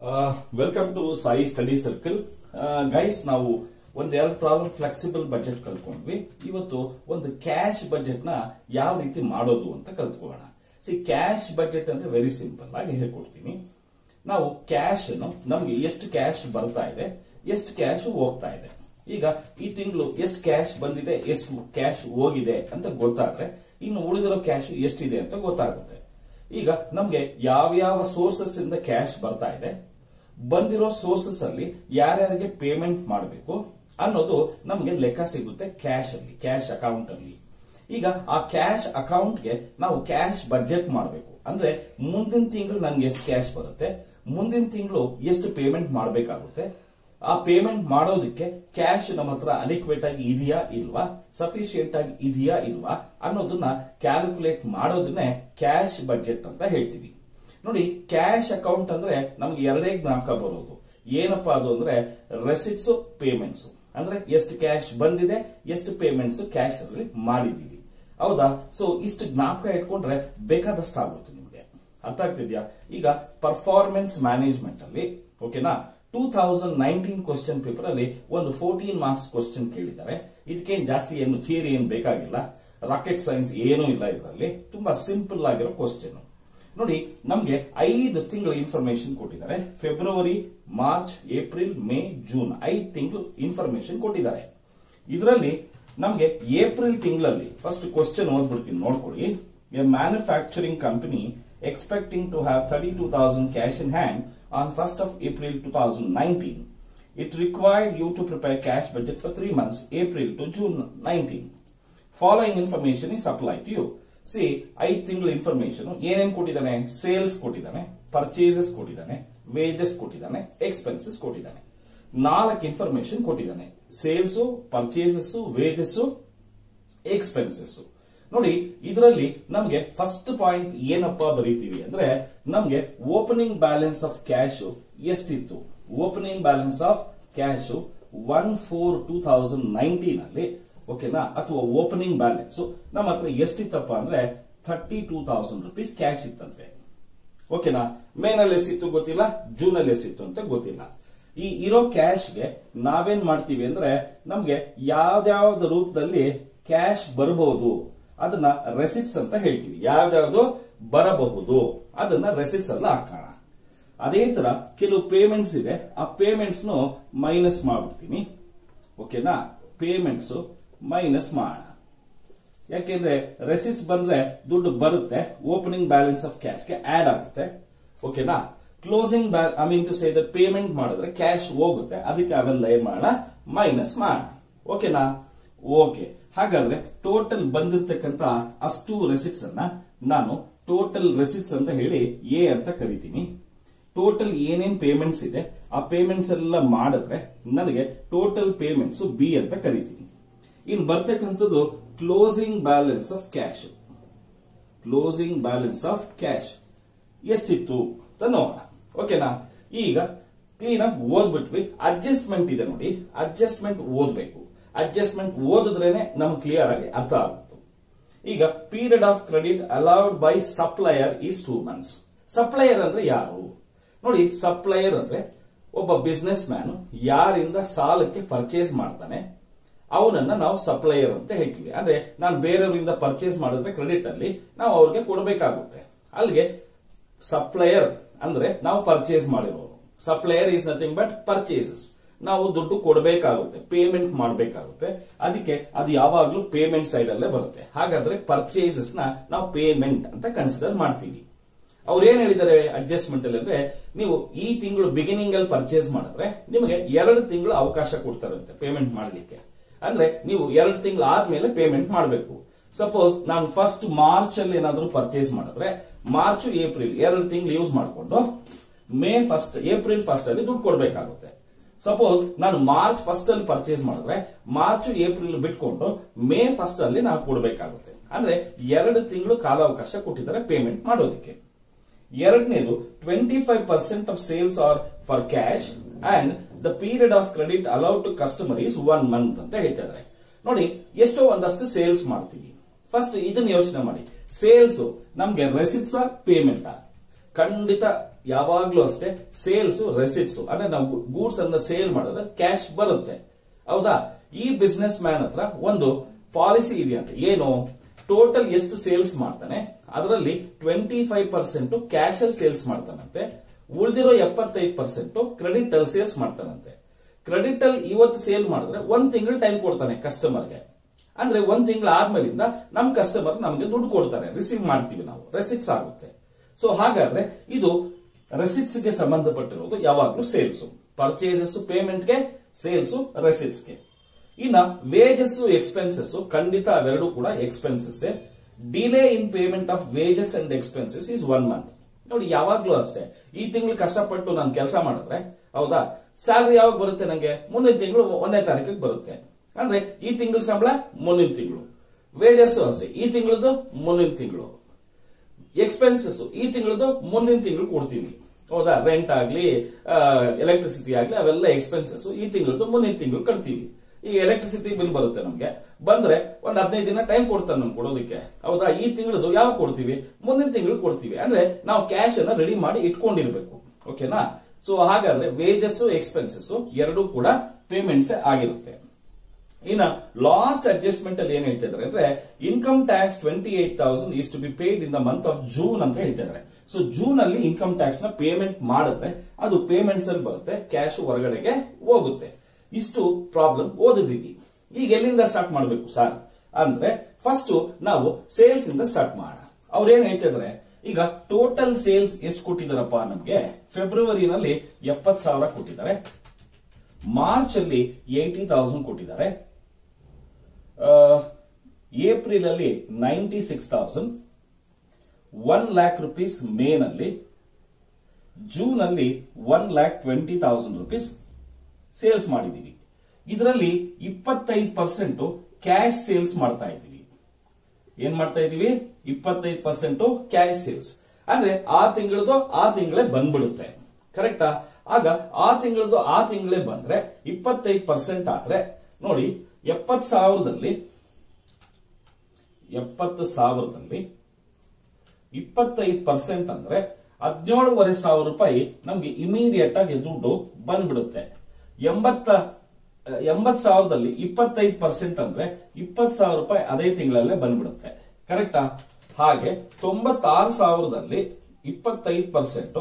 welcome to Sai study circle guys ನಾವು ಒಂದ್ ಎರಡು ಪ್ರಾಬ್ಲಮ್ ಫ್ಲೆಕ್ಸಿಬಲ್ ಬಜೆಟ್ ಕಲ್ತ್ಕೊಂಡ್ವಿ ಇವತ್ತು ಒಂದು ಕ್ಯಾಶ್ ಬಜೆಟ್ ನ ಯಾವ ರೀತಿ ಮಾಡೋದು ಅಂತ ಕಲ್ತ್ಕೊಳ್ಳೋಣ ಸಿ ಕ್ಯಾಶ್ ಬಜೆಟ್ ಅಂದ್ರೆ ವೆರಿ ಸಿಂಪಲ್ ಆಗಿ ಹೇಳ್ಕೊಡ್ತೀನಿ ನಾವು ಕ್ಯಾಶ್ ನಮ್ಗೆ ಎಷ್ಟು ಕ್ಯಾಶ್ ಬರ್ತಾ ಇದೆ ಎಷ್ಟು ಕ್ಯಾಶ್ ಹೋಗ್ತಾ ಇದೆ ಈಗ ಈ ತಿಂಗಳು ಎಷ್ಟು ಕ್ಯಾಶ್ ಬಂದಿದೆ ಎಷ್ಟು ಕ್ಯಾಶ್ ಹೋಗಿದೆ ಅಂತ ಗೊತ್ತಾದ್ರೆ ಇನ್ನು ಉಳಿದಿರೋ ಕ್ಯಾಶ್ ಎಷ್ಟಿದೆ ಅಂತ ಗೊತ್ತಾಗುತ್ತೆ ಈಗ ನಮ್ಗೆ ಯಾವ್ಯಾವ ಸೋರ್ಸಸ್ ಇಂದ ಕ್ಯಾಶ್ ಬರ್ತಾ ಇದೆ ಬಂದಿರೋ ಸೋರ್ಸಸ್ ಅಲ್ಲಿ ಯಾರ್ಯಾರಿಗೆ ಪೇಮೆಂಟ್ ಮಾಡಬೇಕು ಅನ್ನೋದು ನಮ್ಗೆ ಲೆಕ್ಕ ಸಿಗುತ್ತೆ ಕ್ಯಾಶ್ ಅಲ್ಲಿ ಕ್ಯಾಶ್ ಅಕೌಂಟ್ ಅಲ್ಲಿ ಈಗ ಆ ಕ್ಯಾಶ್ ಅಕೌಂಟ್ಗೆ ನಾವು ಕ್ಯಾಶ್ ಬಜೆಟ್ ಮಾಡಬೇಕು ಅಂದ್ರೆ ಮುಂದಿನ ತಿಂಗಳು ನನ್ಗೆ ಎಷ್ಟು ಕ್ಯಾಶ್ ಬರುತ್ತೆ ಮುಂದಿನ ತಿಂಗಳು ಎಷ್ಟು ಪೇಮೆಂಟ್ ಮಾಡಬೇಕಾಗುತ್ತೆ ಆ ಪೇಮೆಂಟ್ ಮಾಡೋದಕ್ಕೆ ಕ್ಯಾಶ್ ನಮ್ಮ ಹತ್ರ ಅಲಿಕ್ವೇಟ್ ಆಗಿ ಇದೆಯಾ ಇಲ್ವಾ ಸಫಿಶಿಯಂಟ್ ಆಗಿ ಇದೆಯಾ ಇಲ್ವಾ ಅನ್ನೋದನ್ನ ಕ್ಯಾಲ್ಕುಲೇಟ್ ಮಾಡೋದನ್ನೇ ಕ್ಯಾಶ್ ಬಜೆಟ್ ಅಂತ ಹೇಳ್ತೀವಿ ನೋಡಿ ಕ್ಯಾಶ್ ಅಕೌಂಟ್ ಅಂದ್ರೆ ನಮ್ಗೆ ಎರಡೇ ಜ್ಞಾಪಕ ಬರೋದು ಏನಪ್ಪಾ ಅದು ಅಂದ್ರೆ ರೆಸಿಟ್ಸ್ ಪೇಮೆಂಟ್ಸ್ ಅಂದ್ರೆ ಎಷ್ಟು ಕ್ಯಾಶ್ ಬಂದಿದೆ ಎಷ್ಟು ಪೇಮೆಂಟ್ಸ್ ಕ್ಯಾಶ್ ಅಲ್ಲಿ ಮಾಡಿದೀವಿ ಹೌದಾ ಸೊ ಇಷ್ಟು ಜ್ಞಾಪಕ ಇಟ್ಕೊಂಡ್ರೆ ಬೇಕಾದಷ್ಟು ಆಗುತ್ತೆ ನಿಮ್ಗೆ ಅರ್ಥ ಆಗ್ತಿದ್ಯಾ ಈಗ ಪರ್ಫಾರ್ಮೆನ್ಸ್ ಮ್ಯಾನೇಜ್ಮೆಂಟ್ ಅಲ್ಲಿ ಓಕೆನಾ two thousand nineteen question paper ಅಲ್ಲಿ ಒಂದು ಫೋರ್ಟೀನ್ ಮಾರ್ಕ್ಸ್ ಕ್ವಶನ್ ಕೇಳಿದ್ದಾರೆ ಇದಕ್ಕೇನ್ ಜಾಸ್ತಿ ಏನು ಥಿಯರಿ ಏನ್ ಬೇಕಾಗಿಲ್ಲ ರಾಕೆಟ್ ಸೈನ್ಸ್ ಏನೂ ಇಲ್ಲ ಇದರಲ್ಲಿ ತುಂಬಾ ಸಿಂಪಲ್ ಆಗಿರೋ ಕ್ವಶನ್ ನೋಡಿ ನಮ್ಗೆ ಐದು ತಿಂಗಳ ಇನ್ಫಾರ್ಮೇಶನ್ ಕೊಟ್ಟಿದ್ದಾರೆ February March April May June ಐದು ತಿಂಗಳು ಇನ್ಫಾರ್ಮೇಶನ್ ಕೊಟ್ಟಿದ್ದಾರೆ ಇದರಲ್ಲಿ ನಮ್ಗೆ ಏಪ್ರಿಲ್ ತಿಂಗಳಲ್ಲಿ ಫಸ್ಟ್ ಕ್ವಶನ್ ಓದ್ಬಿಡ್ತೀನಿ ನೋಡ್ಕೊಳ್ಳಿ a manufacturing company expecting to have thirty two thousand cash in hand on first of April two thousand nineteen it required you to prepare cash budget for three months April to June nineteen following information is apply to you see ಐದು ತಿಂಗಳ information ಏನೇನ್ ಕೊಟ್ಟಿದ್ದಾನೆ sales ಕೊಟ್ಟಿದ್ದಾನೆ purchases ಕೊಟ್ಟಿದ್ದಾನೆ wages ಕೊಟ್ಟಿದ್ದಾನೆ expenses ಕೊಟ್ಟಿದ್ದಾನೆ ನಾಲ್ಕು information ಕೊಟ್ಟಿದ್ದಾನೆ ಸೇಲ್ಸ್ ಪರ್ಚೇಸಸ್ ವೇಜಸ್ ಎಕ್ಸ್ಪೆನ್ಸಸ್ ನೋಡಿ ಇದರಲ್ಲಿ ನಮ್ಗೆ ಫಸ್ಟ್ ಪಾಯಿಂಟ್ ಏನಪ್ಪಾ ಬರೀತೀವಿ ಅಂದ್ರೆ ನಮ್ಗೆ ಓಪನಿಂಗ್ ಬ್ಯಾಲೆನ್ಸ್ ಆಫ್ ಕ್ಯಾಶ್ ಎಷ್ಟಿತ್ತು opening balance of cash one four two thousand nineteen ಅಲ್ಲಿ ಓಕೆನಾ ಅಥವಾ ಓಪನಿಂಗ್ ಬ್ಯಾಲೆನ್ಸ್ ನಮ್ಮ ಹತ್ರ ಎಷ್ಟಿತ್ತಪ್ಪ ಅಂದ್ರೆ thirty two thousand rupees cash ಇತ್ತಂತೆ ಓಕೆನಾ ಮೇನಲ್ಲಿ ಎಷ್ಟಿತ್ತು ಗೊತ್ತಿಲ್ಲ ಜೂನ್ ಅಲ್ಲಿ ಎಷ್ಟಿತ್ತು ಅಂತ ಗೊತ್ತಿಲ್ಲ ಈ ಇರೋ ಕ್ಯಾಶ್ಗೆ ನಾವೇನ್ ಮಾಡ್ತೀವಿ ಅಂದ್ರೆ ನಮ್ಗೆ ಯಾವ್ದಾವ್ದ ರೂಪದಲ್ಲಿ ಕ್ಯಾಶ್ ಬರಬಹುದು ಅದನ್ನ ರೆಸಿಟ್ಸ್ ಅಂತ ಹೇಳ್ತೀವಿ ಯಾವ್ದಾವ್ದು ಬರಬಹುದು ಅದನ್ನ ರೆಸಿಟ್ಸ್ ಅಲ್ಲ ಹಾಕೋಣ ಅದೇ ತರ ಕೆಲವು ಪೇಮೆಂಟ್ಸ್ ಇದೆ ಆ ಪೇಮೆಂಟ್ಸ್ ಮೈನಸ್ ಮಾಡ್ಬಿಡ್ತೀನಿ ಓಕೆನಾ ಪೇಮೆಂಟ್ಸ್ ಮೈನಸ್ ಮಾಡೋಣ ಯಾಕೆಂದ್ರೆ ರೆಸಿಟ್ಸ್ ಬಂದ್ರೆ ದುಡ್ಡು ಬರುತ್ತೆ ಓಪನಿಂಗ್ ಬ್ಯಾಲೆನ್ಸ್ ಆಫ್ ಕ್ಯಾಶ್ಗೆ ಆಡ್ ಆಗುತ್ತೆ ಓಕೆನಾ ಕ್ಲೋಸಿಂಗ್ ಬ್ಯಾಲ್ I mean to say the payment ಮಾಡಿದ್ರೆ ಕ್ಯಾಶ್ ಹೋಗುತ್ತೆ ಅದಕ್ಕೆ ಅವೆಲ್ಲ ಏನ್ ಮಾಡೋಣ ಮೈನಸ್ ಮಾಡೋಣ ಓಕೆನಾ ಓಕೆ ಹಾಗಾದ್ರೆ ಟೋಟಲ್ ಬಂದಿರತಕ್ಕಂತ ಅಷ್ಟು ರೆಸಿಟ್ಸ್ ಅನ್ನ ನಾನು ಟೋಟಲ್ ರೆಸಿಟ್ಸ್ ಅಂತ ಹೇಳಿ ಎ ಅಂತ ಕರಿತೀನಿ ಟೋಟಲ್ ಏನೇನ್ ಪೇಮೆಂಟ್ಸ್ ಇದೆ ಆ ಪೇಮೆಂಟ್ಸ್ ಎಲ್ಲ ಮಾಡಿದ್ರೆ ನನಗೆ ಟೋಟಲ್ ಪೇಮೆಂಟ್ಸ್ ಬಿ ಅಂತ ಕರಿತೀನಿ ಇನ್ನು ಬರ್ತಕ್ಕಂಥದ್ದು closing balance of cash closing balance of cash ಎಷ್ಟಿತ್ತು ಅಂತ ನೋಡೋಣ ಓಕೆನಾ ಈಗ ಕ್ಲೀನ್ ಆಗಿ ಓದ್ಬಿಟ್ವಿ ಅಡ್ಜಸ್ಟ್ಮೆಂಟ್ ಇದೆ ನೋಡಿ ಅಡ್ಜಸ್ಟ್ಮೆಂಟ್ ಓದ್ಬೇಕು ಅಡ್ಜಸ್ಟ್ಮೆಂಟ್ ಓದಿದ್ರೇನೆ ನಮ್ಗೆ ಕ್ಲಿಯರ್ ಆಗಿ ಅರ್ಥ ಆಗುತ್ತೆ ಈಗ period of credit allowed by supplier is two months supplier ಅಂದ್ರೆ ಯಾರು ನೋಡಿ ಸಪ್ಲೈಯರ್ ಅಂದ್ರೆ ಒಬ್ಬ ಬಿಸ್ನೆಸ್ ಮ್ಯಾನ್ ಯಾರಿಂದ ಸಾಲಕ್ಕೆ ಪರ್ಚೇಸ್ ಮಾಡ್ತಾನೆ ಅವನನ್ನ ನಾವು ಸಪ್ಲೈಯರ್ ಅಂತ ಹೇಳ್ತೀವಿ ಅಂದ್ರೆ ನಾನು ಬೇರೆಯವರಿಂದ ಪರ್ಚೇಸ್ ಮಾಡಿದ್ರೆ ಕ್ರೆಡಿಟ್ ಅಲ್ಲಿ ನಾವು ಅವ್ರಿಗೆ ಕೊಡಬೇಕಾಗುತ್ತೆ ಅಲ್ಲಿಗೆ ಸಪ್ಲೈಯರ್ ಅಂದ್ರೆ ನಾವು ಪರ್ಚೇಸ್ ಮಾಡಿರೋರು supplier is nothing but purchases ನಾವು ದುಡ್ಡು ಕೊಡಬೇಕಾಗುತ್ತೆ ಪೇಮೆಂಟ್ ಮಾಡಬೇಕಾಗುತ್ತೆ ಅದಕ್ಕೆ ಅದು ಯಾವಾಗ್ಲೂ ಪೇಮೆಂಟ್ ಸೈಡ್ ಅಲ್ಲೇ ಬರುತ್ತೆ ಹಾಗಾದ್ರೆ ಪರ್ಚೇಸಸ್ ನ ನಾವು ಪೇಮೆಂಟ್ ಅಂತ ಕನ್ಸಿಡರ್ ಮಾಡ್ತೀವಿ ಅವ್ರು ಏನ್ ಹೇಳಿದ್ದಾರೆ ಅಡ್ಜಸ್ಟ್ಮೆಂಟ್ ಅಲ್ಲಿ ಅಂದ್ರೆ ನೀವು ಈ ತಿಂಗಳು ಬಿಗಿನಿಂಗ್ ಅಲ್ಲಿ ಪರ್ಚೇಸ್ ಮಾಡಿದ್ರೆ ನಿಮಗೆ ಎರಡು ತಿಂಗಳು ಅವಕಾಶ ಕೊಡ್ತಾರಂತೆ ಪೇಮೆಂಟ್ ಮಾಡಲಿಕ್ಕೆ ಅಂದ್ರೆ ನೀವು ಎರಡು ತಿಂಗಳು ಆದ್ಮೇಲೆ ಪೇಮೆಂಟ್ ಮಾಡಬೇಕು ಸಪೋಸ್ ನಾನು ಫಸ್ಟ್ ಮಾರ್ಚ್ ಅಲ್ಲಿ ಏನಾದ್ರೂ ಪರ್ಚೇಸ್ ಮಾಡಿದ್ರೆ ಮಾರ್ಚ್ ಏಪ್ರಿಲ್ ಎರಡು ತಿಂಗಳು ಯೂಸ್ ಮಾಡಿಕೊಂಡು ಮೇ ಫಸ್ಟ್ ಏಪ್ರಿಲ್ ಫಸ್ಟ್ ಅಲ್ಲಿ ದುಡ್ಡು ಕೊಡಬೇಕಾಗುತ್ತೆ ಸಪೋಸ್ ನಾನು ಮಾರ್ಚ್ ಫಸ್ಟ್ ಅಲ್ಲಿ ಪರ್ಚೇಸ್ ಮಾಡಿದ್ರೆ ಮಾರ್ಚ್ ಏಪ್ರಿಲ್ ಬಿಟ್ಕೊಂಡು ಮೇ ಫಸ್ಟ್ ಅಲ್ಲಿ ನಾವು ಕೊಡಬೇಕಾಗುತ್ತೆ ಅಂದ್ರೆ ಎರಡು ತಿಂಗಳು ಕಾಲಾವಕಾಶ ಕೊಟ್ಟಿದ್ದಾರೆ ಪೇಮೆಂಟ್ ಮಾಡೋದಕ್ಕೆ ಎರಡನೇದು twenty five percent of sales are for cash and the period of credit allowed to customer is one month ಅಂತ ಹೇಳ್ತಿದ್ದಾರೆ ನೋಡಿ ಎಷ್ಟೋ ಒಂದಷ್ಟು ಸೇಲ್ಸ್ ಮಾಡ್ತೀವಿ ಫಸ್ಟ್ ಇದನ್ನ ಯೋಚನೆ ಮಾಡಿ ಸೇಲ್ಸ್ ನಮ್ಗೆ ರೆಸಿಪ್ಸ್ ಪೇಮೆಂಟ್ ಖಂಡಿತ ಯಾವಾಗ್ಲೂ ಅಷ್ಟೇ ಸೇಲ್ಸ್ ರೆಸಿಟ್ಸ್ ಅಂದ್ರೆ ನಾವು ಗೂಡ್ಸ್ ಅನ್ನ ಸೇಲ್ ಮಾಡಿದ್ರೆ ಕ್ಯಾಶ್ ಬರುತ್ತೆ ಹೌದಾ ಈ ಬಿಸ್ನೆಸ್ ಮ್ಯಾನ್ ಹತ್ರ ಒಂದು ಪಾಲಿಸಿ ಇದೆಯಂತೆ ಏನು ಟೋಟಲ್ ಎಷ್ಟು ಸೇಲ್ಸ್ ಮಾಡ್ತಾನೆ ಅದರಲ್ಲಿ ಟ್ವೆಂಟಿ ಫೈವ್ ಪರ್ಸೆಂಟ್ ಕ್ಯಾಶ್ ಅಲ್ಲಿ ಸೇಲ್ಸ್ ಮಾಡ್ತಾನಂತೆ ಉಳಿದಿರೋ ಎಪ್ಪತ್ತೈದು ಪರ್ಸೆಂಟ್ ಕ್ರೆಡಿಟ್ ಅಲ್ಲಿ ಸೇಲ್ಸ್ ಮಾಡ್ತಾನಂತೆ ಕ್ರೆಡಿಟ್ ಅಲ್ಲಿ ಇವತ್ತು ಸೇಲ್ ಮಾಡಿದ್ರೆ ಒಂದ್ ತಿಂಗಳು ಟೈಮ್ ಕೊಡ್ತಾನೆ ಕಸ್ಟಮರ್ಗೆ ಅಂದ್ರೆ ಒಂದ್ ತಿಂಗಳು ಆದ್ಮೇಲಿಂದ ನಮ್ ಕಸ್ಟಮರ್ ನಮ್ಗೆ ದುಡ್ಡು ಕೊಡ್ತಾರೆ ರಿಸೀವ್ ಮಾಡ್ತೀವಿ ನಾವು ರೆಸಿಟ್ಸ್ ಆಗುತ್ತೆ ಸೊ ಹಾಗಾದ್ರೆ ಇದು ರೆಸಿಟ್ಸ್ ಗೆ ಸಂಬಂಧಪಟ್ಟಿರೋದು ಯಾವಾಗ್ಲೂ ಸೇಲ್ಸ್ ಪರ್ಚೇಸಸ್ ಪೇಮೆಂಟ್ಗೆ ಸೇಲ್ಸ್ ರೆಸಿಟ್ಸ್ಗೆ ಇನ್ನ ವೇಜಸ್ ಎಕ್ಸ್ಪೆನ್ಸಸ್ ಖಂಡಿತ ಅವೆರಡು ಕೂಡ expenses delay in payment of wages and expenses is one month ನೋಡಿ ಯಾವಾಗ್ಲೂ ಅಷ್ಟೇ ಈ ತಿಂಗಳು ಕಷ್ಟಪಟ್ಟು ನಾನು ಕೆಲಸ ಮಾಡಿದ್ರೆ ಹೌದಾ ಸ್ಯಾಲ್ರಿ ಯಾವಾಗ ಬರುತ್ತೆ ನಂಗೆ ಮುಂದಿನ ತಿಂಗಳು ಒಂದನೇ ತಾರೀಕಿಗೆ ಬರುತ್ತೆ ಅಂದ್ರೆ ಈ ತಿಂಗಳ ಸಂಬಳ ಮುಂದಿನ ತಿಂಗಳು ವೇಜಸ್ ಅಷ್ಟೇ ಈ ತಿಂಗಳದ್ದು ಮುಂದಿನ ತಿಂಗಳು ಎಕ್ಸ್ಪೆನ್ಸಸ್ ಈ ತಿಂಗಳದ್ದು ಮುಂದಿನ ತಿಂಗಳು ಕೊಡ್ತೀವಿ ಹೌದಾ ರೆಂಟ್ ಆಗ್ಲಿ ಎಲೆಕ್ಟ್ರಿಸಿಟಿ ಆಗ್ಲಿ ಅವೆಲ್ಲ ಎಕ್ಸ್ಪೆನ್ಸಸ್ ಈ ತಿಂಗಳದ್ದು ಮುಂದಿನ ತಿಂಗಳು ಕಟ್ತೀವಿ ಈಗ ಎಲೆಕ್ಟ್ರಿಸಿಟಿ ಬಿಲ್ ಬರುತ್ತೆ ನಮ್ಗೆ ಬಂದ್ರೆ ಒಂದ್ ಹದಿನೈದು ದಿನ ಟೈಮ್ ಕೊಡ್ತಾನೆ ನಮ್ಗೆ ಕೊಡೋದಕ್ಕೆ ಹೌದಾ ಈ ತಿಂಗಳದ್ದು ಯಾವಾಗ ಕೊಡ್ತೀವಿ ಮುಂದಿನ ತಿಂಗಳು ಕೊಡ್ತೀವಿ ಅಂದ್ರೆ ನಾವು ಕ್ಯಾಶ್ ಅನ್ನ ರೆಡಿ ಮಾಡಿ ಇಟ್ಕೊಂಡಿರ್ಬೇಕು ಓಕೆನಾ ಸೊ ಹಾಗಾದ್ರೆ ವೇಜಸ್ ಎಕ್ಸ್ಪೆನ್ಸಸ್ ಎರಡೂ ಕೂಡ ಪೇಮೆಂಟ್ಸ್ ಆಗಿರುತ್ತೆ ಇನ್ನ ಲಾಸ್ಟ್ ಅಡ್ಜಸ್ಟ್ಮೆಂಟ್ ಅಲ್ಲಿ ಏನ್ ಹೇಳ್ತಾ ಇದಾರೆ ಅಂದ್ರೆ income tax twenty eight thousand is to be paid in the month of June ಅಂತ ಹೇಳ್ತಾ ಇದಾರೆ ಸೊ ಜೂನ್ ಅಲ್ಲಿ ಇನ್ಕಮ್ ಟ್ಯಾಕ್ಸ್ ನ ಪೇಮೆಂಟ್ ಮಾಡಿದ್ರೆ ಅದು ಪೇಮೆಂಟ್ಸ್ ಅಲ್ಲಿ ಬರುತ್ತೆ ಕ್ಯಾಶ್ ಹೊರಗಡೆಗೆ ಹೋಗುತ್ತೆ ಇಷ್ಟು ಪ್ರಾಬ್ಲಮ್ ಓದಿದೀವಿ ಈಗ ಎಲ್ಲಿಂದ ಸ್ಟಾರ್ಟ್ ಮಾಡಬೇಕು ಸರ್ ಅಂದ್ರೆ ಫಸ್ಟ್ ನಾವು ಸೇಲ್ಸ್ ಇಂದ ಸ್ಟಾರ್ಟ್ ಮಾಡೋಣ ಅವ್ರು ಏನ್ ಹೇಳ್ತಾ ಇದಾರೆ ಈಗ ಟೋಟಲ್ ಸೇಲ್ಸ್ ಎಷ್ಟು ಕೊಟ್ಟಿದಾರಪ್ಪ ನಮ್ಗೆ ಫೆಬ್ರವರಿನಲ್ಲಿ ಎಪ್ಪತ್ ಸಾವಿರ ಕೊಟ್ಟಿದ್ದಾರೆ ಮಾರ್ಚ್ ಅಲ್ಲಿ ಏಟಿ ತೌಸಂಡ್ ಕೊಟ್ಟಿದ್ದಾರೆ ಏಪ್ರಿಲ್ ಅಲ್ಲಿ ninety six thousand one lakh rupees May ನಲ್ಲಿ ಜೂನ್ ಅಲ್ಲಿ one lakh twenty thousand rupees sales ಮಾಡಿದೀವಿ ಇದರಲ್ಲಿ ಇಪ್ಪತ್ತೈದು ಪರ್ಸೆಂಟ್ ಕ್ಯಾಶ್ ಸೇಲ್ಸ್ ಮಾಡ್ತಾ ಇದ್ದೀವಿ ಏನ್ ಮಾಡ್ತಾ ಇದೀವಿ ಇಪ್ಪತ್ತೈದು ಪರ್ಸೆಂಟ್ ಕ್ಯಾಶ್ ಸೇಲ್ಸ್ ಅಂದ್ರೆ ಆ ತಿಂಗಳದು ಆ ತಿಂಗಳೇ ಬಂದ್ಬಿಡುತ್ತೆ ಕರೆಕ್ಟಾ ಆಗ ಆ ತಿಂಗಳದು ಆ ತಿಂಗಳೇ ಬಂದ್ರೆ ಇಪ್ಪತ್ತೈದು ಪರ್ಸೆಂಟ್ ಆದ್ರೆ ನೋಡಿ ಎಪ್ಪತ್ ಸಾವಿರದಲ್ಲಿ ಎಪ್ಪತ್ತು ಸಾವಿರದಲ್ಲಿ ಇಪ್ಪತ್ತೈದು ಪರ್ಸೆಂಟ್ ಅಂದ್ರೆ ಹದಿನೇಳುವರೆ ಸಾವಿರ ರೂಪಾಯಿ ನಮ್ಗೆ ಇಮಿಡಿಯೇಟ್ ಆಗಿ ದುಡ್ಡು ಬಂದ್ಬಿಡುತ್ತೆ ಎಂಬತ್ತ ಎಂಬತ್ ಸಾವಿರದಲ್ಲಿ ಇಪ್ಪತ್ತೈದು ಪರ್ಸೆಂಟ್ ಅಂದ್ರೆ ಇಪ್ಪತ್ ಸಾವಿರ ರೂಪಾಯಿ ಅದೇ ತಿಂಗಳಲ್ಲೇ ಬಂದ್ಬಿಡುತ್ತೆ ಕರೆಕ್ಟಾ ಹಾಗೆ ತೊಂಬತ್ತಾರು ಸಾವಿರದಲ್ಲಿ ಇಪ್ಪತ್ತೈದು ಪರ್ಸೆಂಟ್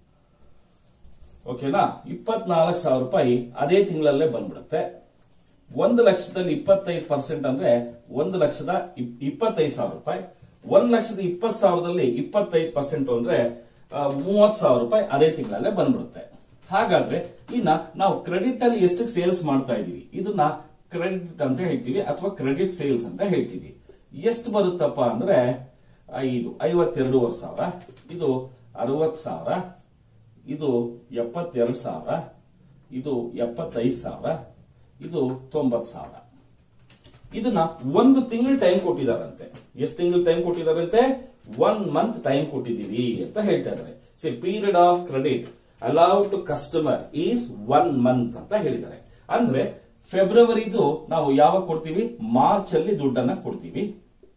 ಓಕೆನಾ ಇಪ್ಪತ್ನಾಲ್ಕು ಸಾವಿರ ರೂಪಾಯಿ ಅದೇ ತಿಂಗಳಲ್ಲೇ ಬಂದ್ಬಿಡುತ್ತೆ ಒಂದು ಲಕ್ಷದಲ್ಲಿ ಇಪ್ಪತ್ತೈದು ಪರ್ಸೆಂಟ್ ಅಂದ್ರೆ ಒಂದು ಲಕ್ಷದ ಇಪ್- ಇಪ್ಪತ್ತೈದು ಸಾವಿರ ರೂಪಾಯಿ ಒಂದ್ ಲಕ್ಷದ ಇಪ್ಪತ್ತು ಸಾವಿರದಲ್ಲಿ ಇಪ್ಪತ್ತೈದು ಪರ್ಸೆಂಟ್ ಅಂದ್ರೆ ಮೂವತ್ ಸಾವಿರ ರೂಪಾಯಿ ಅದೇ ತಿಂಗಳಲ್ಲೇ ಬಂದ್ಬಿಡುತ್ತೆ ಹಾಗಾದ್ರೆ ಇನ್ನ ನಾವು ಕ್ರೆಡಿಟ್ ಅಲ್ಲಿ ಎಷ್ಟಕ್ಕೆ ಸೇಲ್ಸ್ ಮಾಡ್ತಾ ಇದೀವಿ ಇದನ್ನ ಕ್ರೆಡಿಟ್ ಅಂತ ಹೇಳ್ತೀವಿ ಅಥವಾ ಕ್ರೆಡಿಟ್ ಸೇಲ್ಸ್ ಅಂತ ಹೇಳ್ತೀವಿ ಎಷ್ಟು ಬರುತ್ತಪ್ಪ ಅಂದ್ರೆ ಐದು ಐವತ್ತೆರಡೂವರೆ ಸಾವಿರ ಇದು ಅರವತ್ ಸಾವಿರ ಇದು ಎಪ್ಪತ್ತೆರಡು ಸಾವಿರ ಇದು ಎಪ್ಪತ್ತೈದು ಸಾವಿರ ಇದು ತೊಂಬತ್ ಸಾವಿರ ಇದನ್ನ ಒಂದು ತಿಂಗಳು ಟೈಮ್ ಕೊಟ್ಟಿದಾರಂತೆ ಎಷ್ಟು ತಿಂಗಳು ಟೈಮ್ ಕೊಟ್ಟಿದಾರಂತೆ ಒನ್ ಮಂತ್ ಟೈಮ್ ಕೊಟ್ಟಿದ್ದೀವಿ ಅಂತ ಹೇಳ್ತಾ ಇದ್ದಾರೆ see period of credit allow to customer is one month ಅಂತ ಹೇಳಿದ್ದಾರೆ ಅಂದ್ರೆ ಫೆಬ್ರವರಿದು ನಾವು ಯಾವಾಗ ಕೊಡ್ತೀವಿ ಮಾರ್ಚ್ ಅಲ್ಲಿ ದುಡ್ಡನ್ನ ಕೊಡ್ತೀವಿ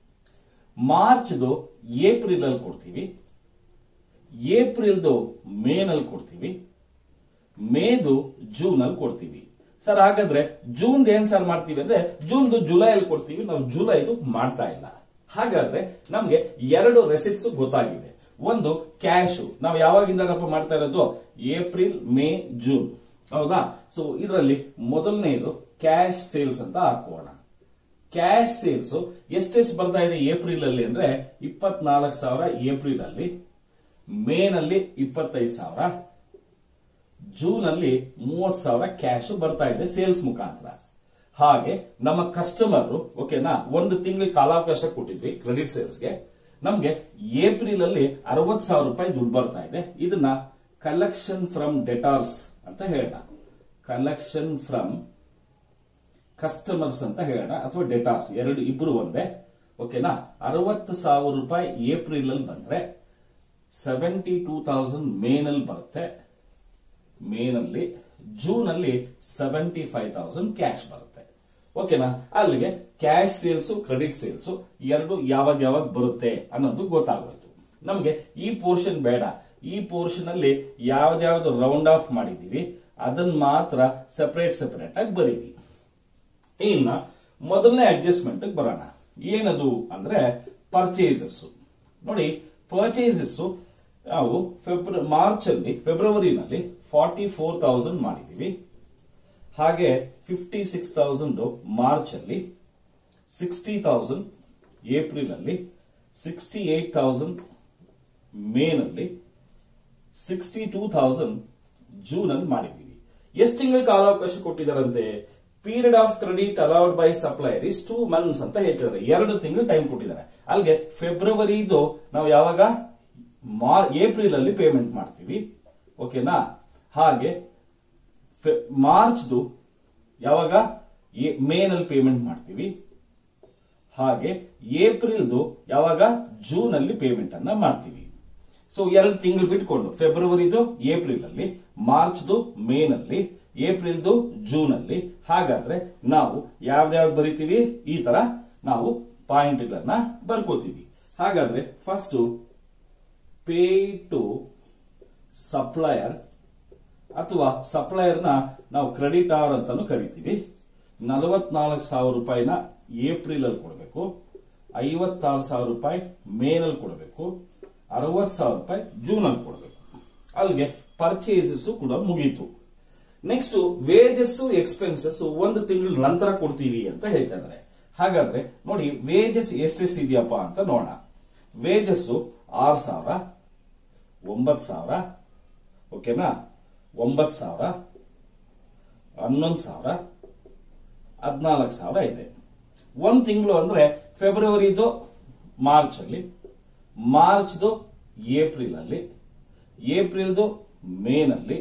ಮಾರ್ಚ್ದು ಏಪ್ರಿಲ್ ಅಲ್ಲಿ ಕೊಡ್ತೀವಿ ಏಪ್ರಿಲ್ದು ಮೇನಲ್ಲಿ ಕೊಡ್ತೀವಿ ಮೇದು ಜೂನ್ ಅಲ್ಲಿ ಕೊಡ್ತೀವಿ ಸರ್ ಹಾಗಾದ್ರೆ ಜೂನ್ ಏನ್ ಸರ್ ಮಾಡ್ತೀವಿ ಅಂದ್ರೆ ಜೂನ್ದು ಜುಲೈ ಅಲ್ಲಿ ಕೊಡ್ತೀವಿ ನಾವು ಜುಲೈದು ಮಾಡ್ತಾ ಇಲ್ಲ ಹಾಗಾದ್ರೆ ನಮ್ಗೆ ಎರಡು ರೆಸಿಪ್ಟ್ಸ್ ಗೊತ್ತಾಗಿದೆ ಒಂದು ಕ್ಯಾಶ್ ನಾವು ಯಾವಾಗಿಂದಪ್ಪ ಮಾಡ್ತಾ ಇರೋದು ಏಪ್ರಿಲ್ ಮೇ ಜೂನ್ ಹೌದಾ ಸೊ ಇದರಲ್ಲಿ ಮೊದಲನೇದು ಕ್ಯಾಶ್ ಸೇಲ್ಸ್ ಅಂತ ಹಾಕೋಣ ಕ್ಯಾಶ್ ಸೇಲ್ಸ್ ಎಷ್ಟೆಷ್ಟು ಬರ್ತಾ ಇದೆ ಏಪ್ರಿಲ್ ಅಲ್ಲಿ ಅಂದ್ರೆ ಇಪ್ಪತ್ನಾಲ್ಕು ಸಾವಿರ ಏಪ್ರಿಲ್ ಅಲ್ಲಿ ಮೇ ನಲ್ಲಿ ಇಪ್ಪತ್ತೈದು ಸಾವಿರ ಜೂನ್ ಅಲ್ಲಿ ಮೂವತ್ ಸಾವಿರ ಕ್ಯಾಶ್ ಬರ್ತಾ ಇದೆ ಸೇಲ್ಸ್ ಮುಖಾಂತರ ಹಾಗೆ ನಮ್ಮ ಕಸ್ಟಮರ್ ಓಕೆನಾ ಒಂದು ತಿಂಗಳಿಗೆ ಕಾಲಾವಕಾಶ ಕೊಟ್ಟಿದ್ವಿ ಕ್ರೆಡಿಟ್ ಸೇಲ್ಸ್ಗೆ ನಮ್ಗೆ ಏಪ್ರಿಲ್ ಅಲ್ಲಿ ಅರವತ್ ಸಾವಿರ ರೂಪಾಯಿ ದುಡ್ಡು ಬರ್ತಾ ಇದೆ ಇದನ್ನ ಕಲೆಕ್ಷನ್ ಫ್ರಮ್ ಡೆಟಾರ್ಸ್ ಅಂತ ಹೇಳೋಣ ಕಲೆಕ್ಷನ್ ಫ್ರಮ್ ಕಸ್ಟಮರ್ಸ್ ಅಂತ ಹೇಳೋಣ ಅಥವಾ ಡೆಟಾರ್ಸ್ ಎರಡು ಇಬ್ರು ಒಂದೇ ಓಕೆನಾ ಅರವತ್ತು ಸಾವಿರ ರೂಪಾಯಿ ಏಪ್ರಿಲ್ ಅಲ್ಲಿ ಬಂದ್ರೆ ಸೆವೆಂಟಿ ಟೂ ತೌಸಂಡ್ ಮೇನಲ್ಲಿ ಬರುತ್ತೆ ಮೇನಲ್ಲಿ ಜೂನ್ ಅಲ್ಲಿ ಸೆವೆಂಟಿ ಫೈವ್ ತೌಸಂಡ್ ಕ್ಯಾಶ್ ಬರುತ್ತೆ ಓಕೆನಾ ಅಲ್ಲಿಗೆ ಕ್ಯಾಶ್ ಸೇಲ್ಸ್ ಕ್ರೆಡಿಟ್ ಸೇಲ್ಸ್ ಎರಡು ಯಾವಾಗ ಯಾವಾಗ ಬರುತ್ತೆ ಅನ್ನೋದು ಗೊತ್ತಾಗೋಯ್ತು ನಮ್ಗೆ ಈ ಪೋರ್ಷನ್ ಬೇಡ ಈ ಪೋರ್ಷನ್ ಅಲ್ಲಿ ಯಾವ್ದಾವ್ದು ರೌಂಡ್ ಆಫ್ ಮಾಡಿದೀವಿ ಅದನ್ನ ಮಾತ್ರ ಸಪರೇಟ್ ಸಪರೇಟ್ ಆಗಿ ಬರೀರಿ ಇನ್ನ ಮೊದಲನೇ ಅಡ್ಜಸ್ಟ್ಮೆಂಟ್ ಬರೋಣ ಏನದು ಅಂದ್ರೆ ಪರ್ಚೇಸಸ್ ನೋಡಿ ಪರ್ಚೇಸಸ್ ನಾವು ಫೆಬ್ರ ಮಾರ್ಚ್ ಅಲ್ಲಿ ಫೆಬ್ರವರಿನಲ್ಲಿ ಫಾರ್ಟಿ ಫೋರ್ ತೌಸಂಡ್ ಮಾಡಿದೀವಿ ಹಾಗೆ ಫಿಫ್ಟಿ ಸಿಕ್ಸ್ ತೌಸಂಡ್ ಮಾರ್ಚ್ ಅಲ್ಲಿ ಸಿಕ್ಸ್ಟಿ ತೌಸಂಡ್ ಏಪ್ರಿಲ್ ಅಲ್ಲಿ ಸಿಕ್ಸ್ಟಿ ಏಟ್ ತೌಸಂಡ್ ಮೇನಲ್ಲಿ ಸಿಕ್ಸ್ಟಿ ಟೂ ತೌಸಂಡ್ ಜೂನ್ ಅಲ್ಲಿ ಮಾಡಿದ್ದೀವಿ ಎಷ್ಟು ತಿಂಗಳ ಕಾಲಾವಕಾಶ ಕೊಟ್ಟಿದ್ದಾರಂತೆ period of credit allowed by supplier is two months ಅಂತ ಹೇಳ್ತಿದ್ದಾರೆ ಎರಡು ತಿಂಗಳು ಟೈಮ್ ಕೊಟ್ಟಿದ್ದಾರೆ ಅಲ್ಲಿಗೆ ಫೆಬ್ರವರಿದು ನಾವು ಯಾವಾಗ ಏಪ್ರಿಲ್ ಅಲ್ಲಿ ಪೇಮೆಂಟ್ ಮಾಡ್ತೀವಿ ಓಕೆನಾ ಹಾಗೆ ಮಾರ್ಚ್ದು ಯಾವಾಗ ಮೇನಲ್ಲಿ ಪೇಮೆಂಟ್ ಮಾಡ್ತೀವಿ ಹಾಗೆ ಏಪ್ರಿಲ್ದು ಯಾವಾಗ ಜೂನ್ ಅಲ್ಲಿ ಪೇಮೆಂಟ್ ಅನ್ನ ಮಾಡ್ತೀವಿ ಸೊ ಎರಡು ತಿಂಗಳು ಬಿಟ್ಕೊಂಡು ಫೆಬ್ರವರಿದು ಏಪ್ರಿಲ್ ಅಲ್ಲಿ ಮಾರ್ಚ್ದು ಮೇನಲ್ಲಿ ಏಪ್ರಿಲ್ದು ಜೂನ್ ಅಲ್ಲಿ ಹಾಗಾದ್ರೆ ನಾವು ಯಾವ್ದಾವ್ದು ಬರಿತೀವಿ ಈ ತರ ನಾವು ಪಾಯಿಂಟ್ಗಳನ್ನ ಬರ್ಕೋತೀವಿ ಹಾಗಾದ್ರೆ ಫಸ್ಟ್ ಪೇ ಟು ಸಪ್ಲೈಯರ್ ಅಥವಾ ಸಪ್ಲೈಯರ್ ನ ನಾವು ಕ್ರೆಡಿಟ್ ಅವರ್ ಅಂತಾನು ಕರಿತೀವಿ ನಲವತ್ನಾಲ್ಕು ಸಾವಿರ ರೂಪಾಯಿನ ಏಪ್ರಿಲ್ ಅಲ್ಲಿ ಕೊಡಬೇಕು ಐವತ್ತಾರು ಸಾವಿರ ರೂಪಾಯಿ ಮೇನಲ್ಲಿ ಕೊಡಬೇಕು ಅರವತ್ ಸಾವಿರ ರೂಪಾಯಿ ಜೂನ್ ಅಲ್ಲಿ ಕೊಡಬೇಕು ಅಲ್ಲಿಗೆ ಪರ್ಚೇಸಸ್ ಕೂಡ ಮುಗೀತು ನೆಕ್ಸ್ಟ್ ವೇಜಸ್ ಎಕ್ಸ್ಪೆನ್ಸಸ್ ಒಂದು ತಿಂಗಳ ನಂತರ ಕೊಡ್ತೀವಿ ಅಂತ ಹೇಳ್ತಾ ಇದ್ದಾರೆ ಹಾಗಾದ್ರೆ ನೋಡಿ ವೇಜಸ್ ಎಷ್ಟೆಷ್ಟು ಇದೆಯಪ್ಪ ಅಂತ ನೋಡೋಣ ವೇಜಸ್ ಆರು ಸಾವಿರ ಒಂಬತ್ತು ಸಾವಿರ ಓಕೆನಾ ಒಂಬತ್ತು ಸಾವಿರ ಹನ್ನೊಂದು ಸಾವಿರ ಹದಿನಾಲ್ಕು ಸಾವಿರ ಇದೆ ಒಂದ್ ತಿಂಗಳು ಅಂದ್ರೆ ಫೆಬ್ರವರಿದು ಮಾರ್ಚ್ ಅಲ್ಲಿ ಮಾರ್ಚ್ದು ಏಪ್ರಿಲ್ ಅಲ್ಲಿ ಏಪ್ರಿಲ್ದು ಮೇನಲ್ಲಿ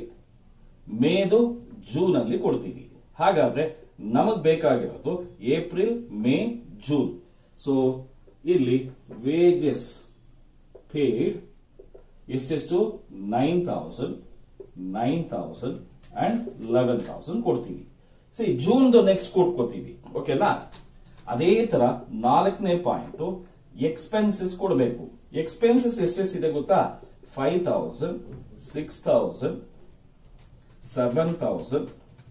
ಮೇದು ಜೂನ್ ಅಲ್ಲಿ ಕೊಡ್ತೀವಿ ಹಾಗಾದ್ರೆ ನಮಗ್ ಬೇಕಾಗಿರೋದು ಏಪ್ರಿಲ್ ಮೇ ಜೂನ್ ಸೊ ಇಲ್ಲಿ ವೇಜಸ್ ಪೇಡ್ ಎಷ್ಟೆಷ್ಟು nine thousand nine thousand and eleven thousand ಕೊಡ್ತೀವಿ ಸಿ ಜೂನ್ದು ನೆಕ್ಸ್ಟ್ ಕೊಟ್ಕೋತೀವಿ ಓಕೆನಾ ಅದೇ ತರ ನಾಲ್ಕನೇ ಪಾಯಿಂಟ್ ಎಕ್ಸ್ಪೆನ್ಸಸ್ ಕೊಡಬೇಕು ಎಕ್ಸ್ಪೆನ್ಸಸ್ ಎಷ್ಟೆಷ್ಟಿದೆ ಗೊತ್ತಾ five thousand six thousand seven thousand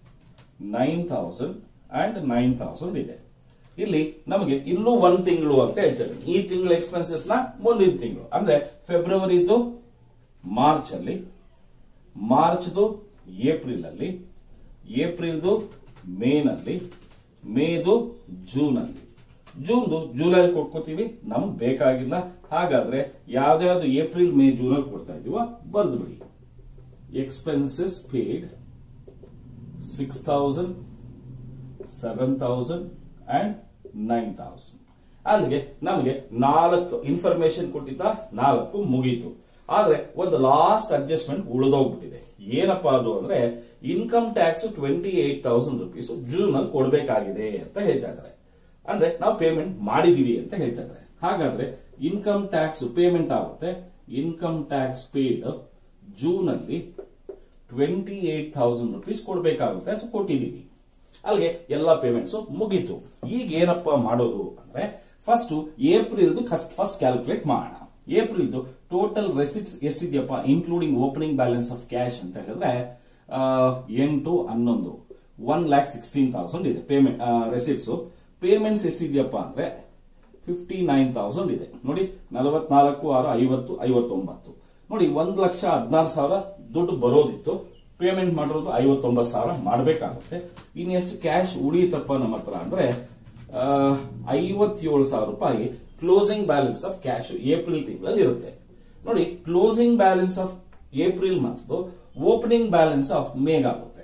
nine thousand and nine thousand ಇದೆ ಇಲ್ಲಿ ನಮಗೆ ಇನ್ನೂ ಒಂದ್ ತಿಂಗಳು ಅಂತ ಹೇಳ್ತಾರೆ ಈ ತಿಂಗಳ ಎಕ್ಸ್ಪೆನ್ಸಸ್ ನ ಮುಂದಿನ ತಿಂಗಳು ಅಂದ್ರೆ ಫೆಬ್ರವರಿದು ಮಾರ್ಚ್ ಅಲ್ಲಿ ಮಾರ್ಚ್ದು ಏಪ್ರಿಲ್ ಅಲ್ಲಿ ಏಪ್ರಿಲ್ದು ಮೇನಲ್ಲಿ ಮೇದು ಜೂನ್ ಅಲ್ಲಿ ಜೂನ್ದು ಜುಲೈ ಕೊಟ್ಕೋತೀವಿ ನಮ್ಗೆ ಬೇಕಾಗಿಲ್ಲ ಹಾಗಾದ್ರೆ ಯಾವ್ದಾವ್ದು ಏಪ್ರಿಲ್ ಮೇ ಜೂನ್ ಅಲ್ಲಿ ಕೊಡ್ತಾ ಇದೀವೋ ಬರ್ದು ಬಿಡಿ expenses paid six thousand seven thousand and nine thousand ಅಲ್ಲಿಗೆ ನಮಗೆ ನಾಲ್ಕು ಇನ್ಫಾರ್ಮೇಶನ್ ಕೊಟ್ಟಿದ್ದ ನಾಲ್ಕು ಮುಗೀತು ಆದ್ರೆ ಒಂದು ಲಾಸ್ಟ್ ಅಡ್ಜಸ್ಟ್ಮೆಂಟ್ ಉಳಿದೋಗ್ಬಿಟ್ಟಿದೆ ಏನಪ್ಪಾ ಅದು ಅಂದ್ರೆ income tax twenty eight thousand rupees June ಅಲ್ಲಿ ಕೊಡಬೇಕಾಗಿದೆ ಅಂತ ಹೇಳ್ತಾ ಇದ್ದಾರೆ ಅಂದ್ರೆ ನಾವು ಪೇಮೆಂಟ್ ಮಾಡಿದೀವಿ ಅಂತ ಹೇಳ್ತಾ ಇದ್ದಾರೆ ಹಾಗಾದ್ರೆ ಇನ್ಕಮ್ ಟ್ಯಾಕ್ಸ್ ಪೇಮೆಂಟ್ ಆಗುತ್ತೆ ಇನ್ಕಮ್ ಟ್ಯಾಕ್ಸ್ ಪೇಡ್ ಜೂನ್ ಅಲ್ಲಿ ಟ್ವೆಂಟಿ ಏಟ್ ಥೌಸಂಡ್ ರುಪೀಸ್ ಕೊಡಬೇಕಾಗುತ್ತೆ ಅದು ಕೊಟ್ಟಿದ್ದೀವಿ ಅಲ್ಲಿಗೆ ಎಲ್ಲ ಪೇಮೆಂಟ್ಸ್ ಮುಗೀತು ಈಗ ಏನಪ್ಪ ಮಾಡೋದು ಅಂದ್ರೆ ಫಸ್ಟ್ ಏಪ್ರಿಲ್ದು ಫಸ್ಟ್ ಕ್ಯಾಲ್ಕುಲೇಟ್ ಮಾಡೋಣ ಏಪ್ರಿಲ್ದು ಟೋಟಲ್ ರೆಸಿಟ್ಸ್ ಎಷ್ಟಿದೆಯಪ್ಪ including opening balance of cash ಅಂತ ಹೇಳಿದ್ರೆ ಆ, ಎಂಟು ಹನ್ನೊಂದು ಒನ್ ಲ್ಯಾಕ್ ಸಿಕ್ಸ್ಟೀನ್ ತೌಸಂಡ್ ಇದೆ ಪೇಮೆಂಟ್ ರೆಸಿಟ್ಸ್ ಪೇಮೆಂಟ್ಸ್ ಎಷ್ಟಿದೆಯಪ್ಪ ಅಂದ್ರೆ ಫಿಫ್ಟಿ ನೈನ್ ತೌಸಂಡ್ ಇದೆ ನೋಡಿ ನಲವತ್ನಾಲ್ಕು ಆರು ಐವತ್ತು ಐವತ್ತೊಂಬತ್ತು ನೋಡಿ ಒಂದ್ ಲಕ್ಷ ಹದಿನಾರು ಸಾವಿರ ದುಡ್ಡು ಬರೋದಿತ್ತು ಪೇಮೆಂಟ್ ಮಾಡಿರೋದು ಐವತ್ತೊಂಬತ್ತು ಸಾವಿರ ಮಾಡಬೇಕಾಗುತ್ತೆ ಇನ್ನು ಎಷ್ಟು ಕ್ಯಾಶ್ ಉಳಿಯುತ್ತಪ್ಪ ನಮ್ಮ ಹತ್ರ ಅಂದ್ರೆ ಐವತ್ತೇಳು ಸಾವಿರ ರೂಪಾಯಿ closing balance of cash April ತಿಂಗಳಲ್ಲಿ ಇರುತ್ತೆ ನೋಡಿ ಕ್ಲೋಸಿಂಗ್ ಬ್ಯಾಲೆನ್ಸ್ ಆಫ್ ಏಪ್ರಿಲ್ ಮತ್ತು ಓಪನಿಂಗ್ ಬ್ಯಾಲೆನ್ಸ್ ಆಫ್ ಮೇಗಾಗುತ್ತೆ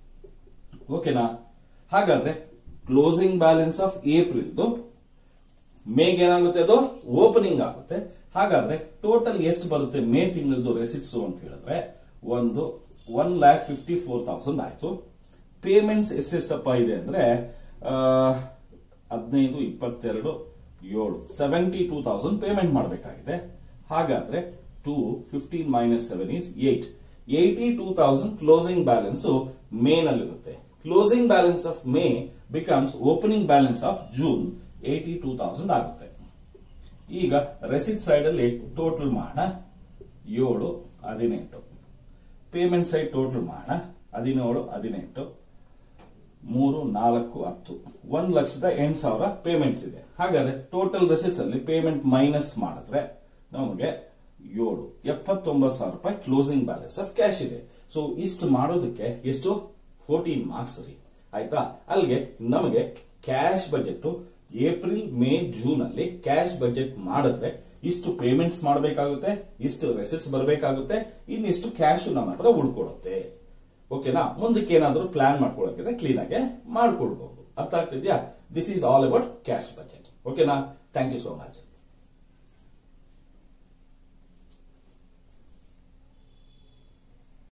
ಓಕೆನಾ ಹಾಗಾದ್ರೆ ಕ್ಲೋಸಿಂಗ್ ಬ್ಯಾಲೆನ್ಸ್ ಆಫ್ ಏಪ್ರಿಲ್ದು ಮೇಗ್ ಏನಾಗುತ್ತೆ ಅದು ಓಪನಿಂಗ್ ಆಗುತ್ತೆ ಹಾಗಾದ್ರೆ ಟೋಟಲ್ ಎಷ್ಟು ಬರುತ್ತೆ ಮೇ ತಿಂಗಳದ್ದು ರೆಸಿಟ್ಸ್ ಅಂತ ಹೇಳಿದ್ರೆ ಒಂದು one lakh fifty four thousand ಆಯ್ತು ಪೇಮೆಂಟ್ಸ್ ಎಷ್ಟೆಷ್ಟಪ್ಪ ಇದೆ ಅಂದ್ರೆ ಆ, ಹದಿನೈದು ಇಪ್ಪತ್ತೆರಡು ಏಳು ಸೆವೆಂಟಿ ಟೂ ತೌಸಂಡ್ ಪೇಮೆಂಟ್ ಮಾಡಬೇಕಾಗಿದೆ ಹಾಗಾದ್ರೆ two fifteen minus seven is eight eighty two thousand closing balance May ನಲ್ಲಿರುತ್ತೆ closing balance of May becomes opening balance of June eighty two thousand ಆಗುತ್ತೆ ಈಗ ರೆಸಿಟ್ ಸೈಡ್ ಅಲ್ಲಿ ಟೋಟಲ್ ಮಾಡೋಣ ಏಳು ಹದಿನೆಂಟು payment side total ಮಾಡೋಣ ಹದಿನೇಳು ಹದಿನೆಂಟು ಮೂರು ನಾಲ್ಕು ಹತ್ತು ಒಂದ್ ಲಕ್ಷದ ಎಂಟು ಸಾವಿರ ಪೇಮೆಂಟ್ಸ್ ಇದೆ ಹಾಗಾದ್ರೆ ಟೋಟಲ್ ರೆಸಿಟ್ಸ್ ಅಲ್ಲಿ ಪೇಮೆಂಟ್ ಮೈನಸ್ ಮಾಡಿದ್ರೆ ನಮಗೆ ಏಳು ಎಪ್ಪತ್ತೊಂಬತ್ತು ಸಾವಿರ ರೂಪಾಯಿ ಕ್ಲೋಸಿಂಗ್ ಬ್ಯಾಲೆನ್ಸ್ ಆಫ್ ಕ್ಯಾಶ್ ಇದೆ ಸೊ ಇಷ್ಟು ಮಾಡೋದಕ್ಕೆ ಎಷ್ಟು ಫೋರ್ಟೀನ್ ಮಾರ್ಕ್ಸ್ ರೀ ಆಯ್ತಾ ಅಲ್ಲಿಗೆ ನಮಗೆ cash budget April May June ಅಲ್ಲಿ ಕ್ಯಾಶ್ ಬಜೆಟ್ ಮಾಡಿದ್ರೆ ಇಷ್ಟು ಪೇಮೆಂಟ್ಸ್ ಮಾಡಬೇಕಾಗುತ್ತೆ ಇಷ್ಟು ರೆಸಿಟ್ಸ್ ಬರಬೇಕಾಗುತ್ತೆ ಇನ್ನಿಷ್ಟು ಕ್ಯಾಶ್ ನಮ್ಮ ಹತ್ರ ಉಳ್ಕೊಡುತ್ತೆ ಓಕೆನಾ ಮುಂದಕ್ಕೆ ಏನಾದರೂ ಪ್ಲಾನ್ ಮಾಡ್ಕೊಳ್ಳೋಕೆ ಕ್ಲೀನ್ ಆಗಿ ಮಾಡ್ಕೊಳ್ಬಹುದು ಅರ್ಥ ಆಗ್ತಿದ್ಯಾ this is all about cash budget ಓಕೆನಾ ಥ್ಯಾಂಕ್ ಯು ಸೋ ಮಚ್